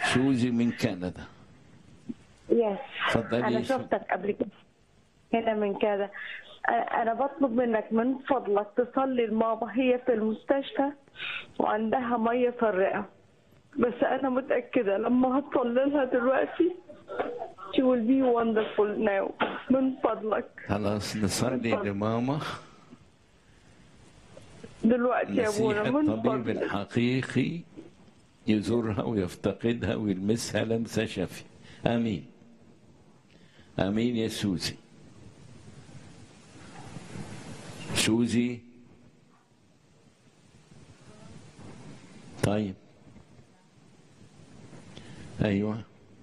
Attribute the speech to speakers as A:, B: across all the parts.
A: سوزي من كندا
B: يس
A: اتفضلي
B: انا
A: يا سو-
B: شفتك قبل كده هنا من كده أ- انا بطلب منك من فضلك تصلي لماما هي في المستشفى وعندها ميه في الرئه بس انا متاكده لما هتصلي لها دلوقتي she will be wonderful now من فضلك
A: خلاص نصلي
B: اتفضل.
A: لماما
B: دلوقتي يا
A: مسيح
B: ابونا من
A: الطبيب
B: فضلك
A: الحقيقي يزورها ويفتقدها ويلمسها لمسة شفي آمين آمين يا سوزي سوزي طيب أيوة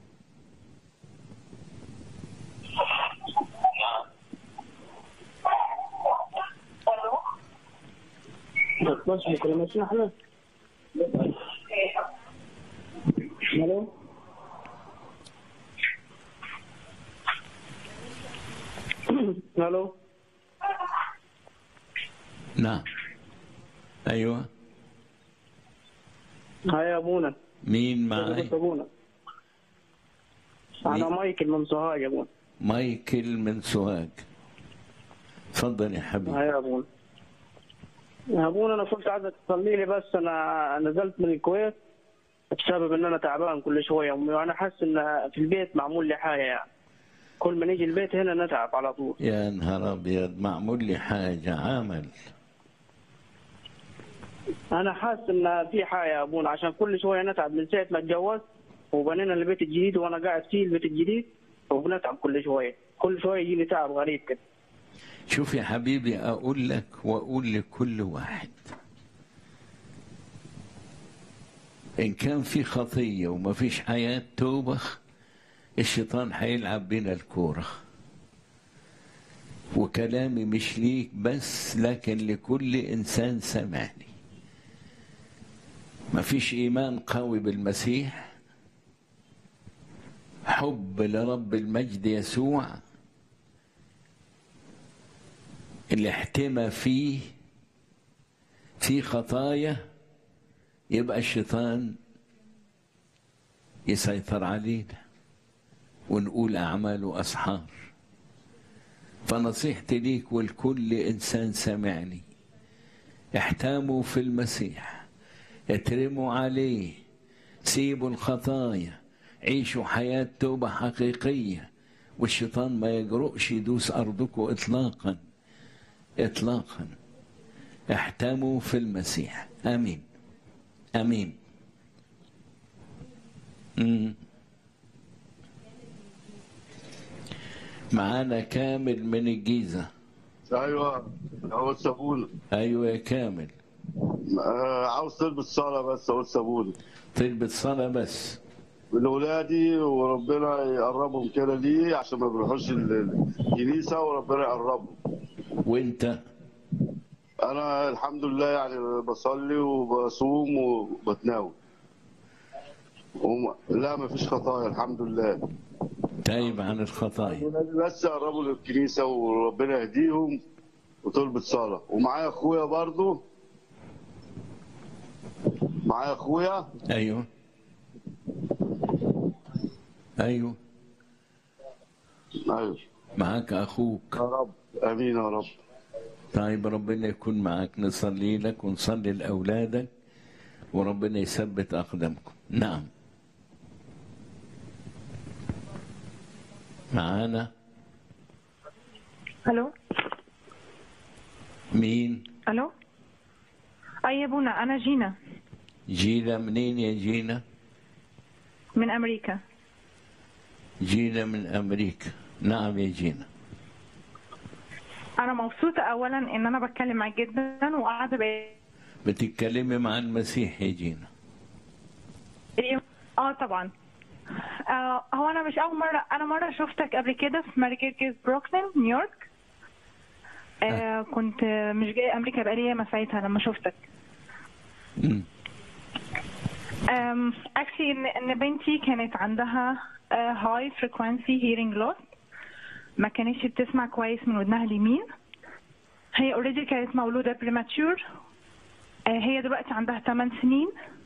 C: بس مكالمة احنا الو الو
A: نعم أيوة
C: هاي يا ابونا
A: مين معي
C: بس ابونا انا مايكل من سوهاج يا ابونا
A: مايكل من سوهاج تفضل يا حبيبي
C: هاي يا ابونا يا ابونا انا كنت عايزك تصلي لي بس انا نزلت من الكويت بسبب ان انا تعبان كل شويه وانا حاسس ان في البيت معمول لي حاجه يعني كل ما نيجي البيت هنا نتعب على طول
A: يا نهار ابيض معمول لي حاجه عمل
C: انا حاسس ان في حاجه يا ابونا عشان كل شويه نتعب من ساعه ما اتجوزت وبنينا البيت الجديد وانا قاعد فيه البيت الجديد وبنتعب كل شويه كل شويه يجي لي تعب غريب كده
A: شوف يا حبيبي اقول لك واقول لكل واحد ان كان في خطيه وما فيش حياه توبه الشيطان هيلعب بينا الكوره وكلامي مش ليك بس لكن لكل انسان سمعني ما فيش ايمان قوي بالمسيح حب لرب المجد يسوع اللي احتمى فيه في خطايا يبقى الشيطان يسيطر علينا ونقول أعماله أسحار فنصيحتي ليك ولكل إنسان سمعني احتاموا في المسيح اترموا عليه سيبوا الخطايا عيشوا حياة توبة حقيقية والشيطان ما يجرؤش يدوس أرضكم إطلاقاً اطلاقا احتموا في المسيح امين امين مم. معانا كامل من الجيزه
D: ايوه هو صابون
A: ايوه يا كامل
D: آه عاوز تلبس صاله بس هو صابون
A: تلبس صلاه بس
D: من ولادي وربنا يقربهم كده ليه عشان ما بيروحوش ال- الكنيسه وربنا يقربهم
A: وانت
D: انا الحمد لله يعني بصلي وبصوم وبتناول وم... لا ما فيش خطايا الحمد لله
A: تايب عن الخطايا
D: ولادي بس يقربوا للكنيسه وربنا يهديهم وتلبس صاله ومعايا اخويا برضو معايا اخويا
A: ايوه ايوه
D: ايوه
A: معاك اخوك
D: يا رب امين يا رب
A: طيب ربنا يكون معك نصلي لك ونصلي لأولادك وربنا يثبت أقدامكم نعم معانا
E: الو
A: مين
E: الو اي يا بونا انا جينا
A: جينا منين يا جينا
E: من امريكا
A: جينا من أمريكا نعم يا جينا
E: انا مبسوطه اولا ان انا بتكلم معاك جدا وقاعده بقى
A: بتتكلمي مع المسيح يا جينا
E: اه طبعا آه هو انا مش اول مره انا مره شفتك قبل كده في مارجريتس بروكلين نيويورك آه كنت مش جاي امريكا بقالي ياما ساعتها لما شفتك
A: مم.
E: اكشلي ان ان بنتي كانت عندها هاي فريكوانسي هيرنج لوس ما كانتش بتسمع كويس من ودنها اليمين هي اوريدي كانت مولوده بريماتشور هي دلوقتي عندها 8 سنين